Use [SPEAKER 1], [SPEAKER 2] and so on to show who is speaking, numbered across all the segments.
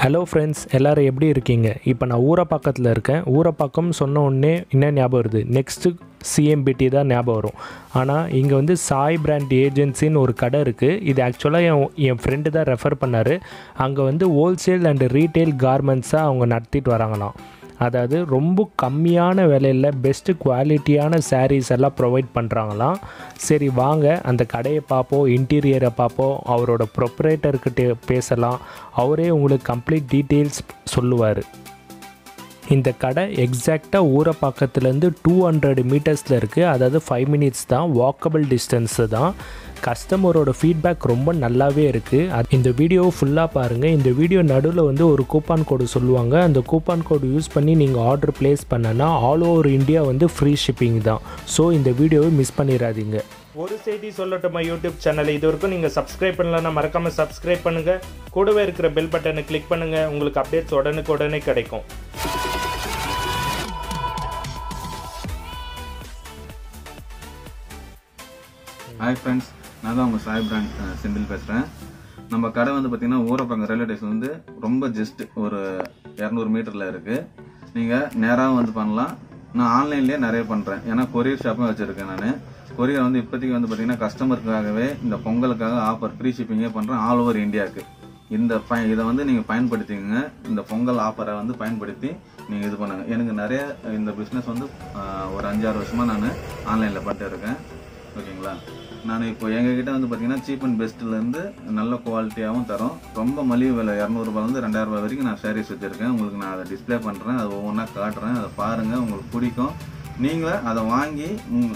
[SPEAKER 1] hello friends எல்லோரும் எப்படி இருக்கீங்க இப்போ நான் ஊரப்பாக்கத்தில் இருக்கேன் ஊரப்பாக்கம் சொன்ன உடனே என்ன ஞாபகம் வருது நெக்ஸ்ட்டு சிஎம்பிடி தான் ஞாபகம் வரும் ஆனால் இங்கே வந்து சாய் பிராண்ட் ஏஜென்சின்னு ஒரு கடை இருக்குது இது ஆக்சுவலாக என் என் ஃப்ரெண்டு தான் ரெஃபர் பண்ணார் அங்கே வந்து ஹோல்சேல் அண்டு ரீட்டைல் கார்மெண்ட்ஸாக அவங்க நடத்திட்டு வராங்களாம் அதாவது ரொம்ப கம்மியான விலையில் பெஸ்ட்டு குவாலிட்டியான sarees எல்லாம் ப்ரொவைட் பண்ணுறாங்களாம் சரி வாங்க அந்த கடையை பார்ப்போம் இன்டீரியரை பார்ப்போம் அவரோட ப்ரொப்ரேட்டர்கிட்ட பேசலாம் அவரே உங்களுக்கு கம்ப்ளீட் டீட்டெயில்ஸ் சொல்லுவார் இந்த கடை எக்ஸாக்டாக ஊரப்பாக்கத்துலேருந்து டூ ஹண்ட்ரட் மீட்டர்ஸில் இருக்குது அதாவது ஃபைவ் மினிட்ஸ் தான் வாக்கபிள் டிஸ்டன்ஸு தான் கஸ்டமரோட ஃபீட்பேக் ரொம்ப நல்லாவே இருக்குது அது இந்த வீடியோவை ஃபுல்லாக பாருங்கள் இந்த வீடியோ நடுவில் வந்து ஒரு கூப்பான் கோடு சொல்லுவாங்க அந்த கூப்பான் கோடு யூஸ் பண்ணி நீங்கள் ஆர்டர் ப்ளேஸ் பண்ணனா ஆல் ஓவர் இந்தியா வந்து ஃப்ரீ ஷிப்பிங் தான் ஸோ இந்த வீடியோவை மிஸ் பண்ணிடாதீங்க ஒரு செய்தி சொல்லட்டுமா யூடியூப் சேனல் இது வரைக்கும் நீங்கள் சப்ஸ்கிரைப் பண்ணலன்னா மறக்காமல் சப்ஸ்கிரைப் பண்ணுங்கள் கூடவே இருக்கிற பெல் பட்டனை கிளிக் பண்ணுங்கள் உங்களுக்கு அப்டேட்ஸ் உடனுக்கு உடனே கிடைக்கும்
[SPEAKER 2] ஹாய் ஃப்ரெண்ட்ஸ் நான் தான் உங்கள் சாய் பிராண்ட் அஹ், செந்தில் பேசுகிறேன் நம்ம கடை வந்து பார்த்தீங்கன்னா ஊரப்பாங்க ரயில்வே ஸ்டேஷன் வந்து ரொம்ப ஜஸ்ட் ஒரு இரநூறு மீட்டரில் இருக்குது நீங்கள் நேராகவும் வந்து பண்ணலாம் நான் ஆன்லைன்லேயே நிறைய பண்ணுறேன் ஏன்னா கொரியர் ஷாப்பும் வச்சுருக்கேன் நான் கொரியர் வந்து இப்போதைக்கு வந்து பார்த்தீங்கன்னா கஸ்டமருக்காகவே இந்த பொங்கலுக்காக ஆஃபர் ஃப்ரீ ஷிப்பிங்கே பண்ணுறேன் ஆல் ஓவர் இந்தியாவுக்கு இந்த ப இதை வந்து நீங்கள் பயன்படுத்திக்கங்க இந்த பொங்கல் ஆஃபரை வந்து பயன்படுத்தி நீங்கள் இது பண்ணுங்க எனக்கு நிறைய இந்த பிஸ்னஸ் வந்து அஹ், ஒரு அஞ்சாறு வருஷமாக நான் ஆன்லைனில் பண்ணிட்டு இருக்கேன் ஓகேங்களா நான் இப்போ எங்ககிட்ட வந்து பார்த்தீங்கன்னா சீப் அண்ட் பெஸ்ட்லேருந்து நல்ல குவாலிட்டியாகவும் தரோம் ரொம்ப மலிவு விலை இரநூறுபாலேருந்து ரெண்டாயிரம் ரூபாய் வரைக்கும் நான் சாரீஸ் வச்சுருக்கேன் உங்களுக்கு நான் அதை டிஸ்ப்ளே பண்ணுறேன் அதை ஒவ்வொன்றா காட்டுறேன் அதை பாருங்கள் உங்களுக்கு பிடிக்கும் நீங்களே அதை வாங்கி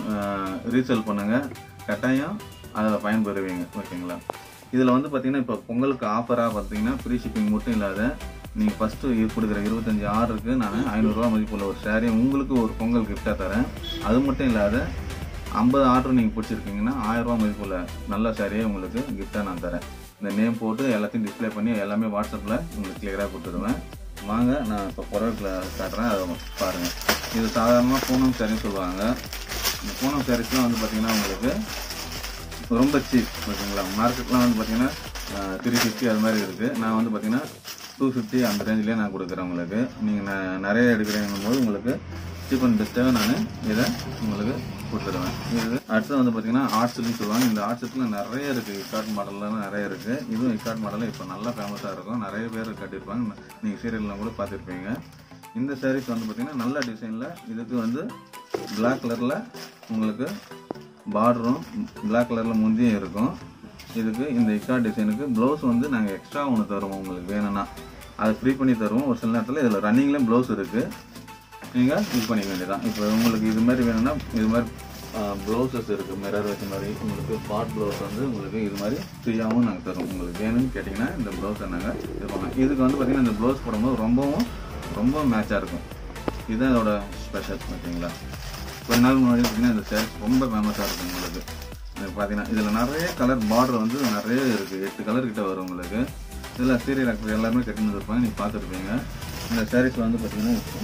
[SPEAKER 2] ரீசேல் பண்ணுங்கள் கட்டாயம் அதில் பயன்பெறுவீங்க ஓகேங்களா இதில் வந்து பார்த்தீங்கன்னா இப்போ பொங்கலுக்கு ஆஃபராக பார்த்தீங்கன்னா ஃப்ரீ ஷிப்பிங் மட்டும் இல்லாத நீங்கள் ஃபஸ்ட்டு கொடுக்குற இருபத்தஞ்சி ஆர்டருக்கு நான் ஐநூறுரூவா மதிப்புள்ள ஒரு saree உங்களுக்கு ஒரு பொங்கல் கிஃப்டாக தரேன் அது மட்டும் இல்லாத ஐம்பது ஆர்டர் நீங்கள் பிடிச்சிருக்கீங்கன்னா ஆயிரரூவா மதிப்புள்ள நல்ல சாரியை உங்களுக்கு கிஃப்டாக நான் தரேன் இந்த நேம் போட்டு எல்லாத்தையும் டிஸ்ப்ளே பண்ணி எல்லாமே வாட்ஸ்அப்பில் உங்களுக்கு கிளியராக கொடுத்துருவேன் வாங்க நான் இப்போ பொருட்களை காட்டுறேன் அதை பாருங்கள் இது சாதாரணமாக பூனம் சாரின்னு சொல்லுவாங்க இந்த பூனம் சாரீஸ்லாம் வந்து பார்த்தீங்கன்னா உங்களுக்கு ரொம்ப சீப் ஓகேங்களா மார்க்கெட்லாம் வந்து பார்த்தீங்கன்னா த்ரீ ஃபிஃப்டி அது மாதிரி இருக்குது நான் வந்து பார்த்தீங்கன்னா டூ ஃபிஃப்டி அந்த ரேஞ்சிலே நான் கொடுக்குறேன் உங்களுக்கு நீங்கள் நான் நிறைய எடுக்கிறேங்கும் போது உங்களுக்கு சீப் அண்ட் பெஸ்ட்டாக நான் இதை உங்களுக்கு கொடுத்துருவேன் இது அடுத்து வந்து பார்த்தீங்கன்னா ஆர்ட்ஸ்லையும் சொல்லுவாங்க இந்த ஆர்ட்ஸில் நிறைய இருக்குது இக்கார்ட் மாடல்லாம் நிறைய இருக்குது இதுவும் இக்கார்ட் மாடலில் இப்போ நல்லா ஃபேமஸாக இருக்கும் நிறைய பேர் கட்டியிருப்பாங்க நீங்கள் சீரியல்லாம் கூட பார்த்துருப்பீங்க இந்த சாரீஸ் வந்து பார்த்தீங்கன்னா நல்ல டிசைனில் இதுக்கு வந்து பிளாக் கலரில் உங்களுக்கு பார்டரும் Black கலரில் முந்தியும் இருக்கும் இதுக்கு இந்த இக்கா டிசைனுக்கு ப்ளவுஸ் வந்து நாங்கள் எக்ஸ்ட்ரா ஒன்று தருவோம் உங்களுக்கு வேணும்னா அதை ஃப்ரீ பண்ணி தருவோம் ஒரு சில நேரத்தில் இதில் ரன்னிங்லேயும் ப்ளவுஸ் இருக்குது நீங்கள் யூஸ் பண்ணிக்க வேண்டியதான் இப்போ உங்களுக்கு இது மாதிரி வேணும்னா இது மாதிரி ப்ளவுசஸ் இருக்குது மிரர் வச்ச மாதிரி உங்களுக்கு பாட் ப்ளவுஸ் வந்து உங்களுக்கு இது மாதிரி ஃப்ரீயாகவும் நாங்கள் தருவோம் உங்களுக்கு வேணும்னு கேட்டிங்கன்னா இந்த ப்ளவுஸை நாங்கள் இது பண்ணலாம் இதுக்கு வந்து பார்த்திங்கன்னா இந்த ப்ளவுஸ் போடும்போது ரொம்பவும் ரொம்ப மேட்சாக இருக்கும் இதுதான் இதோட ஸ்பெஷல் ஓகேங்களா கொஞ்ச நாள் முன்னாடி பார்த்தீங்கன்னா இந்த சேரீஸ் ரொம்ப ஃபேமஸாக இருக்கும் உங்களுக்கு இது பார்த்தீங்கன்னா இதில் நிறைய கலர் பார்டர் வந்து நிறைய இருக்குது எட்டு கலர் கிட்ட வரும் உங்களுக்கு இதில் சீரியல் ஆக்டர் எல்லாருமே கட்டினது இருப்பாங்க நீங்கள் பார்த்துருப்பீங்க இந்த சாரீஸில் வந்து பார்த்தீங்கன்னா இப்போ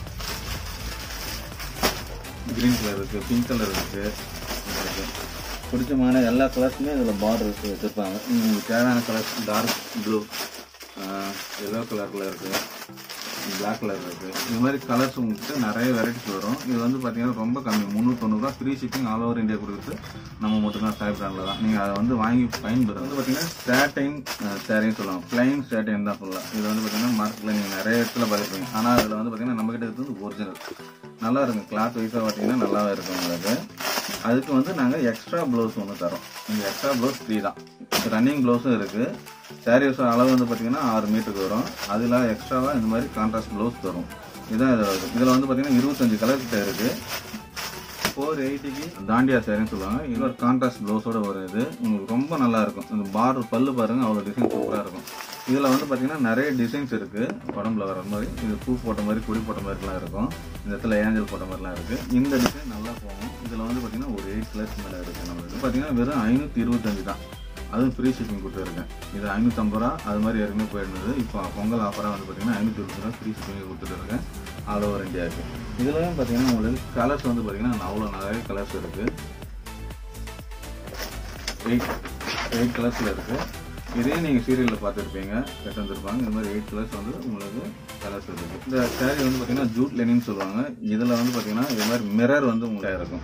[SPEAKER 2] க்ரீன் கலர் இருக்குது பிங்க் கலர் இருக்குது உங்களுக்கு பிடிச்சமான எல்லா கலர்ஸுமே இதில் பார்டர் இருக்குது வச்சுருப்பாங்க உங்களுக்கு தேவையான கலர்ஸ் டார்க் ப்ளூ எல்லோ கலரில் இருக்குது பிளாக் கலர் இருக்குது இது மாதிரி கலர்ஸ் உங்களுக்கு நிறைய வெரைட்டிஸ் வரும் இது வந்து பார்த்தீங்கன்னா ரொம்ப கம்மி முந்நூற்றொண்ணூறுவா free shipping all over India கொடுக்குறது நம்ம மட்டும்தான் சாய் பிராண்டில் தான் நீங்கள் அதை வந்து வாங்கி பயன்பெறும் வந்து பார்த்தீங்கன்னா ஸ்டாட்டைன் சேரின்னு சொல்லுவாங்க பிளைன் ஸ்டாட்டைன் தான் சொல்லலாம் இது வந்து பார்த்தீங்கன்னா மார்க்கெட்டில் நீங்கள் நிறைய இடத்துல பார்த்துருப்பீங்க ஆனால் அதில் வந்து பார்த்தீங்கன்னா நம்மக்கிட்ட இருக்கிறது ஒரிஜினல் நல்லா இருக்கும் கிளாத் வைஸாக பார்த்தீங்கன்னா நல்லாவே இருக்கும் உங்களுக்கு அதுக்கு வந்து நாங்கள் எக்ஸ்ட்ரா ப்ளவுஸ் ஒன்று தரோம் இந்த எக்ஸ்ட்ரா ப்ளவுஸ் ஃப்ரீ தான் ரன்னிங் ப்ளவுஸும் இருக்குது சாரீஸ் அளவு வந்து பார்த்தீங்கன்னா ஆறு மீட்டருக்கு வரும் அதில் எக்ஸ்ட்ராவாக இந்த மாதிரி கான்ட்ராஸ்ட் ப்ளவுஸ் தரும் இதுதான் இதில் வருது இதில் வந்து பார்த்தீங்கன்னா இருபத்தஞ்சு கலர் கிட்ட இருக்குது ஃபோர் எயிட்டிக்கு தாண்டியா சாரின்னு சொல்லுவாங்க இது ஒரு கான்ட்ராஸ்ட் ப்ளவுஸோட வரும் இது உங்களுக்கு ரொம்ப நல்லா இருக்கும் இந்த பார்டர் பல்லு பாருங்க அவ்வளோ டிசைன் சூப்பராக இருக்கும் இதில் வந்து பார்த்தீங்கன்னா நிறைய டிசைன்ஸ் இருக்குது உடம்புல வர மாதிரி இது பூ போட்ட மாதிரி குடி போட்ட மாதிரிலாம் இருக்கும் இந்த இடத்துல ஏஞ்சல் போட்ட மாதிரிலாம் இருக்குது இந்த டிசைன் நல்லா போகும் இதில் வந்து பார்த்தீங்கன்னா ஒரு எயிட் கலர்ஸ் மேலே இருக்குது நம்மளுக்கு பார்த்தீங்கன்னா வெறும் ஐநூற்றி இருபத்தஞ்சு தான் அதுவும் ஃப்ரீ ஷிப்பிங் கொடுத்துருக்கேன் இது ஐநூற்றம்பது ரூபா அது மாதிரி ஏற்கனவே போயிருந்தது இப்போ பொங்கல் ஆஃபராக வந்து பார்த்தீங்கன்னா ஐநூற்றி இருபது ரூபா ஃப்ரீ ஷிப்பிங் கொடுத்துட்டு ஆல் ஓவர் இந்தியாவுக்கு இதுலயும் பார்த்தீங்கன்னா உங்களுக்கு கலர்ஸ் வந்து பார்த்தீங்கன்னா அவ்வளோ நிறைய கலர்ஸ் இருக்குது எயிட் எயிட் கலர்ஸில் இருக்குது இதே நீங்கள் சீரியலில் பார்த்துருப்பீங்க கட்டு வந்திருப்பாங்க இந்த மாதிரி எயிட் கலர்ஸ் வந்து உங்களுக்கு கலர்ஸ் இருக்குது இந்த saree வந்து பார்த்தீங்கன்னா ஜூட் லெனின்னு சொல்லுவாங்க இதில் வந்து பார்த்தீங்கன்னா இது மாதிரி மிரர் வந்து உங்களுக்கு இருக்கும்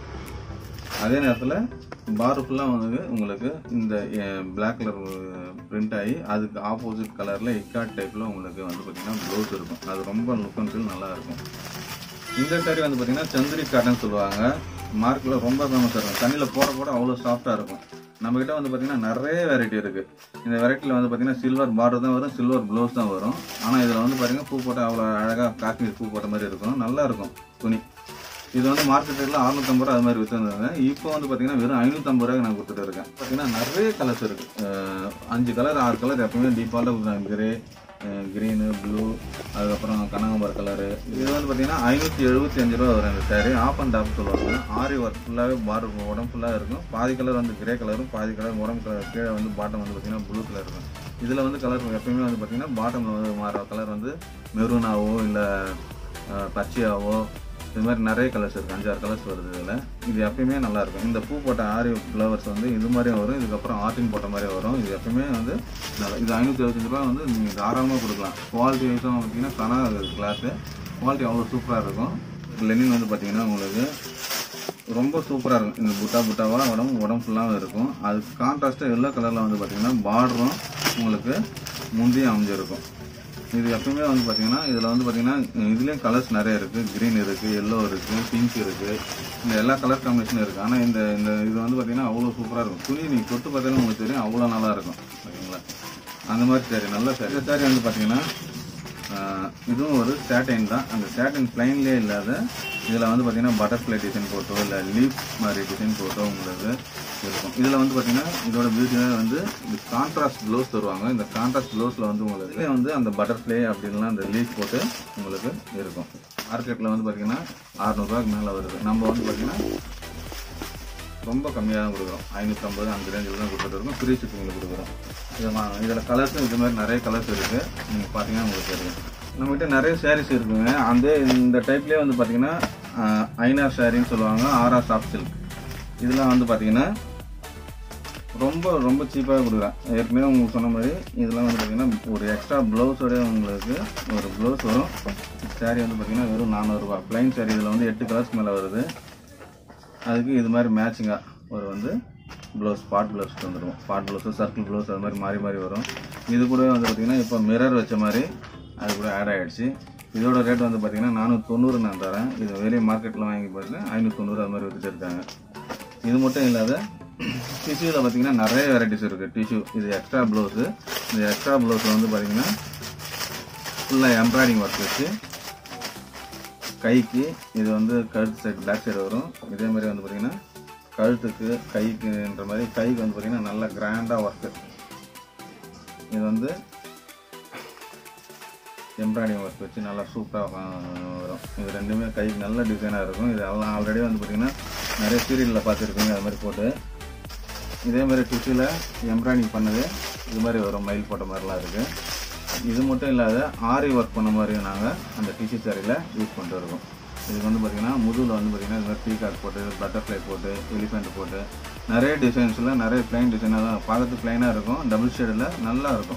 [SPEAKER 2] அதே நேரத்தில் பார் ஃபுல்லாக வந்து உங்களுக்கு இந்த பிளாக் கலர் பிரிண்ட் ஆகி அதுக்கு ஆப்போசிட் கலரில் இக்காட் டைப்பில் உங்களுக்கு வந்து பார்த்தீங்கன்னா ப்ளவுஸ் இருக்கும் அது ரொம்ப லுக் அண்ட் ஃபீல் நல்லா இருக்கும் இந்த saree வந்து பார்த்தீங்கன்னா சந்திரி காட்டன் சொல்லுவாங்க மார்க்கில் ரொம்ப ஃபேமஸாக இருக்கும் தண்ணியில் போட போட அவ்வளோ சாஃப்டாக இருக்கும் நம்மக்கிட்ட வந்து பார்த்தீங்கன்னா நிறைய வெரைட்டி இருக்குது இந்த வெரைட்டியில் வந்து பார்த்தீங்கன்னா சில்வர் பார்டர் தான் வரும் சில்வர் ப்ளவுஸ் தான் வரும் ஆனால் இதில் வந்து பார்த்தீங்கன்னா பூ போட்டால் அவ்வளோ அழகாக காஷ்மீர் பூ போட்ட மாதிரி இருக்கும் நல்லா இருக்கும் துணி இது வந்து மார்க்கெட் ரேட்டில் அறுநூத்தம்பது ரூபா அது மாதிரி விற்றுருந்தாங்க இப்போ வந்து பார்த்தீங்கன்னா வெறும் ஐநூற்றம்பது ரூபாய்க்கு நான் கொடுத்துட்டு இருக்கேன் பார்த்தீங்கன்னா நிறைய கலர்ஸ் இருக்குது அஞ்சு கலர் ஆறு கலர் எப்பவுமே டீப்பாக கிரே க்ரீனு ப்ளூ அதுக்கப்புறம் கனகாம்பர கலரு இது வந்து பார்த்தீங்கன்னா ஐநூற்றி எழுபத்தி அஞ்சு ரூபா வரும் இந்த saree ஆப் அண்ட் டாப் சொல்லுவாங்க ஆரி ஒர்க் ஃபுல்லாகவே பார்டர் உடம்பு ஃபுல்லாக இருக்கும் பாதி கலர் வந்து கிரே கலரும் பாதி கலர் உடம்பு கலர் கீழே வந்து பாட்டம் வந்து பார்த்தீங்கன்னா ப்ளூ கலர் இருக்கும் இதில் வந்து கலர் எப்பயுமே வந்து பார்த்தீங்கன்னா பாட்டமில் வந்து மாற கலர் வந்து மெரூனாவோ இல்லை பச்சையாவோ இது மாதிரி நிறைய கலர்ஸ் இருக்குது அஞ்சாறு கலர்ஸ் வருது இதில் இது எப்பயுமே நல்லா இருக்கும் இந்த பூ போட்ட ஆரி ஃப்ளவர்ஸ் வந்து இது மாதிரியும் வரும் இதுக்கப்புறம் ஆர்டின் போட்ட மாதிரி வரும் இது எப்பயுமே வந்து நல்லா இது ஐநூற்றி எழுபத்தஞ்சு ரூபா வந்து நீங்கள் தாராளமாக கொடுக்கலாம் குவாலிட்டி வைஸும் பார்த்தீங்கன்னா கனா கிளாஸு குவாலிட்டி அவ்வளோ சூப்பராக இருக்கும் லெனின் வந்து பார்த்தீங்கன்னா உங்களுக்கு ரொம்ப சூப்பராக இருக்கும் இந்த புட்டா புட்டாவாக உடம்பு உடம்பு ஃபுல்லாகவும் இருக்கும் அதுக்கு கான்ட்ராஸ்ட்டாக எல்லோ கலரில் வந்து பார்த்தீங்கன்னா பார்டரும் உங்களுக்கு முந்தியும் அமைஞ்சிருக்கும் இது எப்பவுமே வந்து பார்த்தீங்கன்னா இதில் வந்து பார்த்தீங்கன்னா இதுலேயும் கலர்ஸ் நிறைய இருக்குது க்ரீன் இருக்குது எல்லோ இருக்குது பிங்க் இருக்குது இந்த எல்லா கலர் காம்பினேஷனும் இருக்குது ஆனால் இந்த இந்த இது வந்து பார்த்தீங்கன்னா அவ்வளோ சூப்பராக இருக்கும் துணி நீங்கள் தொட்டு பார்த்தாலும் உங்களுக்கு தெரியும் அவ்வளோ நல்லா இருக்கும் ஓகேங்களா அந்த மாதிரி சாரி நல்ல சாரி இந்த சாரி வந்து பார்த்தீங்கன்னா ஆஹ், இதுவும் ஒரு சேட்டைன் தான் அந்த சேட்டைன் பிளைன்லேயே இல்லாத இதில் வந்து பார்த்தீங்கன்னா பட்டர்ஃப்ளை டிசைன் போட்டோ இல்லை லீப் மாதிரி டிசைன் போட்டோ உங்களுக்கு இருக்கும் இதில் வந்து பார்த்தீங்கன்னா இதோட பியூட்டியே வந்து இந்த கான்ட்ராஸ்ட் ப்ளவுஸ் தருவாங்க இந்த கான்ட்ராஸ்ட் ப்ளவுஸில் வந்து உங்களுக்கு இதுலயே வந்து அந்த பட்டர்ஃப்ளை அப்படின்லாம் அந்த லீஃப் போட்டு உங்களுக்கு இருக்கும் மார்க்கெட்டில் வந்து பார்த்தீங்கன்னா அறநூறுவாய்க்கு மேலே வருது நம்ம வந்து பார்த்தீங்கன்னா ரொம்ப கம்மியாக தான் கொடுக்குறோம் ஐநூற்றம்பது அந்த ரேஞ்சில் தான் கொடுத்துட்டு இருக்கோம் ஃப்ரீ ஷிப்பிங்கில் கொடுக்குறோம் இது மா- இதில் கலர்ஸும் இது மாதிரி நிறைய கலர்ஸ் இருக்குது நீங்கள் பார்த்தீங்கன்னா உங்களுக்கு தெரியும் நம்மகிட்ட நிறைய சாரீஸ் இருக்குங்க அந்த இந்த டைப்லேயே வந்து பார்த்தீங்கன்னா ஐநார் சாரின்னு சொல்லுவாங்க ஆரா சாஃப்ட் சில்க் இதெல்லாம் வந்து பார்த்தீங்கன்னா ரொம்ப ரொம்ப சீப்பாக கொடுக்குறேன் ஏற்கனவே உங்களுக்கு சொன்ன மாதிரி இதெல்லாம் வந்து பார்த்தீங்கன்னா ஒரு எக்ஸ்ட்ரா ப்ளவுஸோட உங்களுக்கு ஒரு ப்ளவுஸ் வரும் சாரீ வந்து பார்த்தீங்கன்னா வெறும் நானூறுரூவா ப்ளைன் சாரீ இதில் வந்து எட்டு கலர்ஸ் மேலே வருது அதுக்கு இது மாதிரி மேட்சிங்காக ஒரு வந்து ப்ளவுஸ் ஸ்பாட் ப்ளவுஸ் வந்துடும் ஸ்பாட் ப்ளவுஸு சர்க்கிள் ப்ளவுஸ் அது மாதிரி மாறி மாறி வரும் இது கூட வந்து பார்த்திங்கன்னா இப்போ மிரர் வச்ச மாதிரி அது கூட ஆட் ஆகிடுச்சு இதோட ரேட் வந்து பார்த்திங்கன்னா நானூற்றி தொண்ணூறு நான் தரேன் இது வெளியே மார்க்கெட்டில் வாங்கி பார்த்தீங்கன்னா ஐநூற்றி தொண்ணூறு அது மாதிரி வித்துட்டு இருக்காங்க இது மட்டும் இல்லாத டிஷ்யூவில் பார்த்தீங்கன்னா நிறைய வெரைட்டிஸ் இருக்குது டிஷ்யூ இது எக்ஸ்ட்ரா ப்ளவுஸு இந்த எக்ஸ்ட்ரா ப்ளவுஸில் வந்து பார்த்தீங்கன்னா ஃபுல்லாக எம்ப்ராய்டிங் ஒர்க் வச்சு கைக்கு இது வந்து கழுத்து சைடு பேக் சைடு வரும் இதே மாதிரி வந்து பார்த்தீங்கன்னா கழுத்துக்கு கைக்குன்ற மாதிரி கைக்கு வந்து பார்த்தீங்கன்னா நல்லா கிராண்டாக ஒர்க்கு இது வந்து எம்ப்ராய்டிங் ஒர்க் வச்சு நல்லா சூப்பராக வரும் இது ரெண்டுமே கைக்கு நல்ல டிசைனாக இருக்கும் இது எல்லாம் ஆல்ரெடி வந்து பார்த்தீங்கன்னா நிறைய சீரியலில் பார்த்துருப்பீங்க அது மாதிரி போட்டு இதே மாதிரி டிஷ்யூவில் எம்ப்ராய்டிங் பண்ணது இது மாதிரி வரும் மயில் போட்ட மாதிரிலாம் இருக்குது இது மட்டும் இல்லாத ஆரி ஒர்க் பண்ண மாதிரியும் நாங்கள் அந்த டிஷ்யூ சாரியில் யூஸ் பண்ணிட்டு இருக்கோம் இதுக்கு வந்து பார்த்திங்கன்னா முதுகில் வந்து பார்த்திங்கன்னா இது மாதிரி பீகாக் போட்டு பட்டர்ஃப்ளை போட்டு எலிஃபெண்ட் போட்டு நிறைய டிசைன்ஸில் நிறைய பிளைன் டிசைனாக தான் பார்க்கறதுக்கு ப்ளைனாக இருக்கும் டபுள் ஷேடில் நல்லா இருக்கும்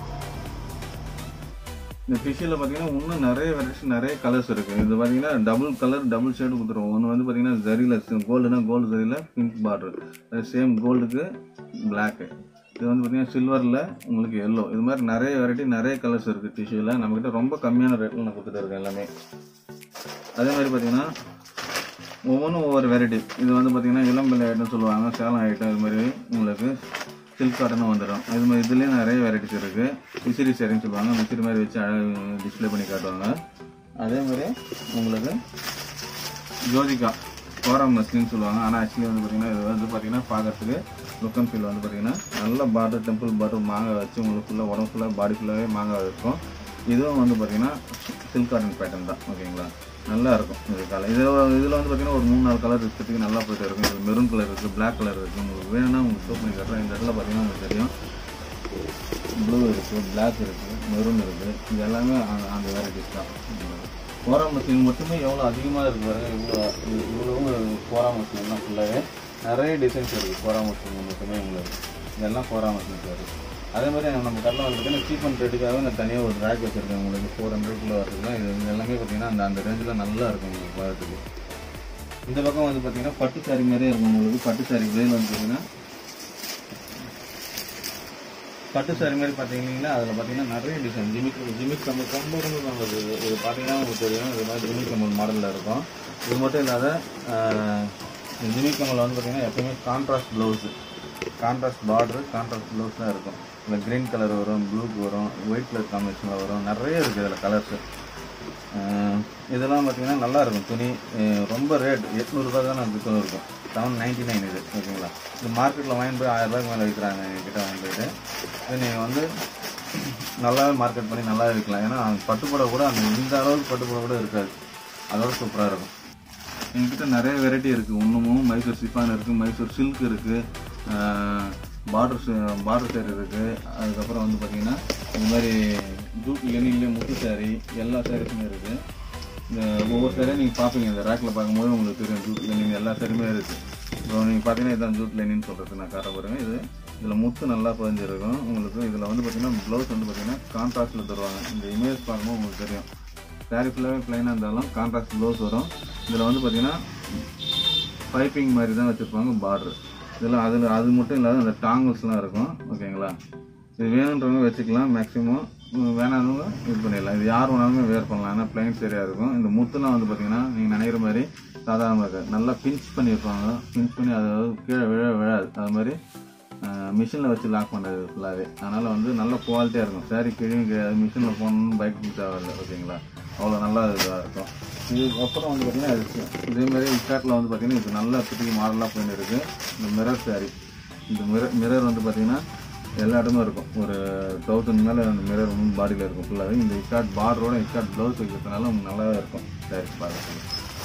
[SPEAKER 2] இந்த ஃபிஷ்ஷில் பார்த்தீங்கன்னா இன்னும் நிறைய வெரைட்டிஸ் நிறைய கலர்ஸ் இருக்குது இது பார்த்தீங்கன்னா டபுள் கலர் டபுள் ஷேடு கொடுத்துருவோம் ஒன்று வந்து பார்த்தீங்கன்னா ஜரியில் கோல்டுனா கோல்டு ஜரியில் பிங்க் பார்டர் சேம் கோல்டுக்கு பிளாக்கு இது வந்து பார்த்தீங்கன்னா சில்வரில் உங்களுக்கு எல்லோ இது மாதிரி நிறைய வெரைட்டி நிறைய கலர்ஸ் இருக்குது டிஷ்யூவில் நம்மக்கிட்ட ரொம்ப கம்மியான ரேட்டில் நான் கொடுத்துட்டு இருக்கேன் எல்லாமே அதே மாதிரி பார்த்தீங்கன்னா ஒவ்வொன்றும் ஒவ்வொரு வெரைட்டி இது வந்து பார்த்தீங்கன்னா இளம்பிள்ளை ஐட்டம் சொல்லுவாங்க சேலம் ஐட்டம் இது மாதிரி உங்களுக்கு சில்க் காட்டனும் வந்துடும் இது மாதிரி இதுலேயே நிறைய வெரைட்டிஸ் இருக்குது விசிறி சரின்னு சொல்லுவாங்க விசிறி மாதிரி வச்சு அழகு டிஸ்ப்ளே பண்ணி காட்டுவாங்க அதே மாதிரி உங்களுக்கு ஜோதிகா கோரம் மஸ்லின்னு சொல்லுவாங்க ஆனால் ஆக்சுவலி வந்து பார்த்தீங்கன்னா இது வந்து பார்த்தீங்கன்னா பார்க்கறதுக்கு லுக் அண்ட் ஃபீல் வந்து பார்த்தீங்கன்னா நல்ல பார்டர் டெம்பிள் பார்டர் மாங்காய் வச்சு உங்களுக்கு ஃபுல்லாக உடம்பு ஃபுல்லாக பாடி ஃபுல்லாகவே மாங்காய் இருக்கும் இதுவும் வந்து பார்த்தீங்கன்னா சில்க் காட்டன் பேட்டர்ன் தான் ஓகேங்களா நல்லா இருக்கும் இது கலர் இதில் இதில் வந்து பார்த்தீங்கன்னா ஒரு மூணு நாலு கலர் இருக்கிறதுக்கு நல்லா போயிட்டு இருக்கும் இது மெரூன் கலர் இருக்குது பிளாக் கலர் இருக்குது உங்களுக்கு வேணும்னா உங்களுக்கு ஷோ பண்ணி காட்டுறேன் இந்த இடத்துல பார்த்தீங்கன்னா உங்களுக்கு தெரியும் ப்ளூ இருக்குது பிளாக் இருக்குது மெரூன் இருக்குது இது எல்லாமே அந்த- அந்த வெரைட்டிஸ் தான் கோரா மஸ்லின் மட்டுமே எவ்வளோ அதிகமாக இருக்கு பாருங்க இவ்வளோ இவ்வளவும் கோரா மஸ்லின் தான் ஃபுல்லாகவே நிறைய டிசைன்ஸ் இருக்குது கோரா மஸ்லின் மட்டுமே உங்களுக்கு இதெல்லாம் கோரா மஸ்லின் சார் அதே மாதிரி நம்ம கடையில் வந்து பார்த்தீங்கன்னா சீப் அண்ட் ரேட்டுக்காக நான் தனியாக ஒரு ரேக் வச்சுருக்கேன் உங்களுக்கு ஃபோர் ஹண்ட்ரட்குள்ளே வரதுலாம் இது வந்து எல்லாமே பார்த்தீங்கன்னா அந்த அந்த ரேஞ்சில் நல்லா இருக்கும் உங்களுக்கு பார்க்கறதுக்கு இந்த பக்கம் வந்து பார்த்தீங்கன்னா பட்டு சாரி மாதிரியே இருக்கும் உங்களுக்கு பட்டு சாரி வேல் வந்து பார்த்தீங்கன்னா பட்டு சாரி மாதிரி பார்த்தீங்கன்னா அதில் பார்த்தீங்கன்னா நிறைய டிசைன் ஜிமிக் ஜிமிக் கம்பல் ரொம்ப ரொம்ப நல்லது இது இது பார்த்தீங்கன்னா உங்களுக்கு தெரியும் இது மாதிரி ஜிமிக் கம்பல் மாடலில் இருக்கும் இது மட்டும் இல்லாத ஆஹ், இந்த ஜிமிக் கம்பல் வந்து பார்த்தீங்கன்னா எப்பவுமே contrast blouse contrast border contrast blouse தான் இருக்கும் இதில் க்ரீன் கலர் வரும் ப்ளூக்கு வரும் ஒயிட் கலர் காம்பினேஷனில் வரும் நிறைய இருக்குது இதில் கலர்ஸு இதெல்லாம் பார்த்தீங்கன்னா நல்லா இருக்கும் துணி அஹ் ரொம்ப ரேட் எட்நூறுபா தான் நான் விற்கும் இருக்கும் செவன் நைன்டி நைன் இது ஓகேங்களா இந்த மார்க்கெட்டில் வாங்கிட்டு போய் ஆயிரம் ரூபாய்க்கு மேலே விற்கிறாங்க எங்ககிட்ட வாங்கி போயிட்டு இது நீங்கள் வந்து நல்லாவே மார்க்கெட் பண்ணி நல்லா விற்கலாம் ஏன்னா அந்த பட்டுப்புடவை கூட அந்த இந்த அளவுக்கு பட்டுப்புடவை கூட இருக்காது அதோட சூப்பராக இருக்கும் எங்ககிட்ட நிறைய வெரைட்டி இருக்குது இன்னமும் மைசூர் சிஃபான் இருக்குது மைசூர் சில்க் இருக்குது பார்டர் பார்டர் சேர் இருக்குது அதுக்கப்புறம் வந்து பார்த்தீங்கன்னா இந்த மாதிரி ஜூட் லெனின்லேயே முத்து சாரி எல்லா சாரீஸுமே இருக்குது இந்த ஒவ்வொரு சாரியும் நீங்கள் பார்ப்பீங்க இந்த ரேக்கில் பார்க்கும்போது உங்களுக்கு தெரியும் ஜூட் லெனின் எல்லா சாரியுமே இருக்குது இப்போ நீங்கள் பார்த்தீங்கன்னா இதுதான் ஜூட் லெனின் சொல்கிறது நான் காட்ட பாருங்க இது இதில் முத்து நல்லா பதிஞ்சிருக்கும் உங்களுக்கு இதில் வந்து பார்த்தீங்கன்னா ப்ளவுஸ் வந்து பார்த்தீங்கன்னா கான்ட்ராஸ்ட்டில் தருவாங்க இந்த இமேஜ் பார்க்கும்போது உங்களுக்கு தெரியும் சாரி ஃபுல்லாகவே ப்ளைனாக இருந்தாலும் கான்ட்ராஸ்ட் ப்ளவுஸ் வரும் இதில் வந்து பார்த்தீங்கன்னா பைப்பிங் மாதிரி தான் வச்சுருப்பாங்க பார்டர் இதில் அதில் அது மட்டும் இல்லாத அந்த டாங்கல்ஸ்லாம் இருக்கும் ஓகேங்களா இது வேணுன்றவங்க வச்சுக்கலாம் மேக்ஸிமம் வேணாதவங்க இது பண்ணிடலாம் இது யார் வேணாலுமே வேர் பண்ணலாம் ஏன்னா பிளைன் சரியாக இருக்கும் இந்த முத்துலாம் வந்து பார்த்தீங்கன்னா நீங்கள் நினைக்கிற மாதிரி சாதாரணமாக இருக்காது நல்லா பிஞ்ச் பண்ணியிருப்பாங்க பிஞ்ச் பண்ணி அதாவது கீழே விழ விழாது அது மாதிரி மிஷினில் வச்சு லாக் பண்ணுறது ஃபுல்லாகவே அதனால் வந்து நல்ல குவாலிட்டியாக இருக்கும் சாரி கீழே மிஷினில் போகணுன்னு பைக் தேவையில்லை ஓகேங்களா அவ்வளோ நல்லா இதாக இருக்கும் இது அப்புறம் வந்து பார்த்தீங்கன்னா இது இதே மாதிரி இக்காட்டில் வந்து பார்த்தீங்கன்னா இது நல்லா பிடிக்கு மாடலாக போயின்னு இருக்குது இந்த மிரர் சாரி இந்த மிரர் மிரர் வந்து பார்த்தீங்கன்னா எல்லா இடமும் இருக்கும் ஒரு தௌசண்ட் மேலே அந்த மிரர் வந்து பாடியில் இருக்கும் ஃபுல்லாகவே இந்த இக்காட் பார்டரோட இக்காட் ப்ளவுஸ் வைக்கிறதுனால உங்களுக்கு நல்லாவே இருக்கும் சாரீஸ் பார்க்கறதுக்கு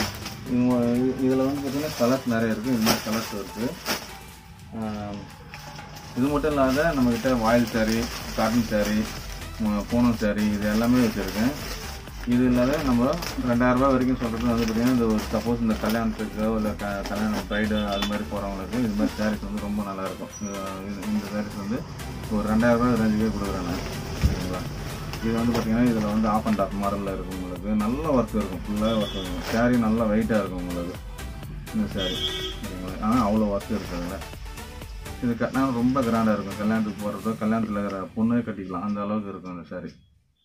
[SPEAKER 2] இதில் வந்து பார்த்தீங்கன்னா கலர்ஸ் நிறைய இருக்குது இந்த மாதிரி கலர்ஸ் இருக்குது ஆஹ் இது மட்டும் இல்லாத நம்மக்கிட்ட வாயில் சாரி காட்டன் சாரி பூனம் சாரி இது எல்லாமே வச்சுருக்கேன் இது இல்லாத நம்ம ரெண்டாயிரம் ரூபாய் வரைக்கும் சொல்கிறது வந்து பார்த்திங்கன்னா இந்த சப்போஸ் இந்த கல்யாணத்துக்கோ இல்லை க கல்யாணம் ப்ரைடு அது மாதிரி போகிறவங்களுக்கு இது மாதிரி சாரீஸ் வந்து ரொம்ப நல்லாயிருக்கும் இது- இந்த சாரீஸ் வந்து ஒரு ரெண்டாயிரம் ரூபாய் ரேஞ்சுக்கே கொடுக்குறேன் நான் சரிங்களா இது வந்து பார்த்தீங்கன்னா இதில் வந்து ஆஃப் அண்ட் ஆஃப் மாடலில் இருக்கும் உங்களுக்கு நல்ல ஒர்க் இருக்கும் ஃபுல்லாக ஒர்க் இருக்கும் சாரீ நல்லா வெயிட்டாக இருக்கும் உங்களுக்கு இந்த சாரீ சரிங்களா ஆனால் அவ்வளோ ஒர்க் இருக்குதுங்க இது கட்டினா ரொம்ப கிராண்டாக இருக்கும் கல்யாணத்துக்கு போகிறதோ கல்யாணத்தில் இருக்கிற பொண்ணே கட்டிக்கலாம் அந்த அளவுக்கு இருக்கும் இந்த சாரீ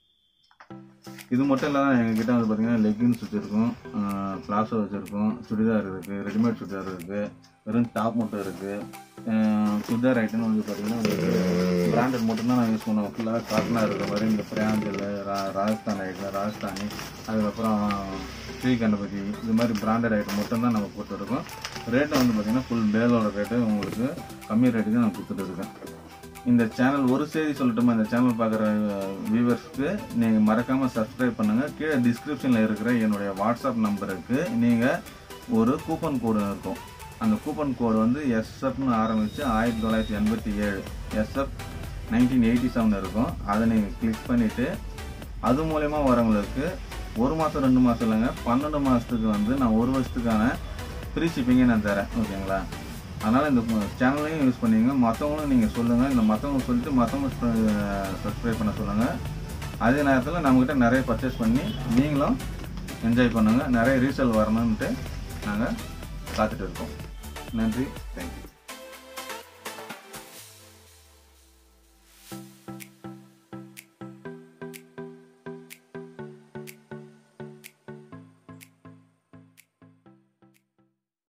[SPEAKER 2] இது மட்டும் இல்லாத எங்ககிட்ட வந்து பார்த்தீங்கன்னா லெகின்ஸ் வச்சுருக்கோம் பிளாசோ வச்சுருக்கோம் சுடிதார் இருக்குது ரெடிமேட் சுடிதார் இருக்குது வெறும் டாப் மட்டும் இருக்குது சுடிதார் ஐட்டம் வந்து பார்த்தீங்கன்னா பிராண்டட் மட்டும்தான் நான் யூஸ் பண்ணுவேன் ஃபுல்லாக காட்டனாக இருக்கிற மாதிரி இந்த பிராஞ்சல் ரா ராஜஸ்தான் ஐட்டம் ராஜஸ்தானி அதுக்கப்புறம் ஸ்ரீ கணபதி இது மாதிரி பிராண்டட் ஐட்டம் மட்டும்தான் நம்ம கொடுத்துருக்கோம் ரேட்டு வந்து பார்த்தீங்கன்னா ஃபுல் பேலோட ரேட்டு உங்களுக்கு கம்மி ரேட்டுக்கு நான் கொடுத்துட்டு இருக்கேன் இந்த சேனல் ஒரு செய்தி சொல்லட்டுமா இந்த சேனல் பார்க்குற வியூவர்ஸ்க்கு நீங்கள் மறக்காமல் சப்ஸ்கிரைப் பண்ணுங்கள் கீழே டிஸ்கிரிப்ஷனில் இருக்கிற என்னுடைய வாட்ஸ்அப் நம்பருக்கு நீங்கள் ஒரு கூப்பன் கோடு இருக்கும் அந்த கூப்பன் கோடு வந்து எஸ்எஃப்னு ஆரம்பித்து ஆயிரத்தி தொள்ளாயிரத்தி எண்பத்தி ஏழு எஸ்எஃப் நைன்டீன் எயிட்டி செவன் இருக்கும் அதை நீங்கள் கிளிக் பண்ணிவிட்டு அது மூலயமா வரவங்களுக்கு ஒரு மாதம் ரெண்டு மாதம் இல்லைங்க பன்னெண்டு மாதத்துக்கு வந்து நான் ஒரு வருஷத்துக்கான ஃப்ரீ ஷிப்பிங்கே நான் தரேன் ஓகேங்களா அதனால் இந்த சேனலையும் யூஸ் பண்ணிங்க மற்றவங்களும் நீங்கள் சொல்லுங்கள் இந்த மற்றவங்க சொல்லிட்டு மற்றவங்க சப்ஸ்கிரைப் பண்ண சொல்லுங்கள் அதே நேரத்தில் நம்மக்கிட்ட நிறைய பர்ச்சேஸ் பண்ணி நீங்களும் என்ஜாய் பண்ணுங்கள் நிறைய ரீசேல் வரணுன்ட்டு நாங்கள் காத்துட்டு இருக்கோம் நன்றி தேங்க்யூ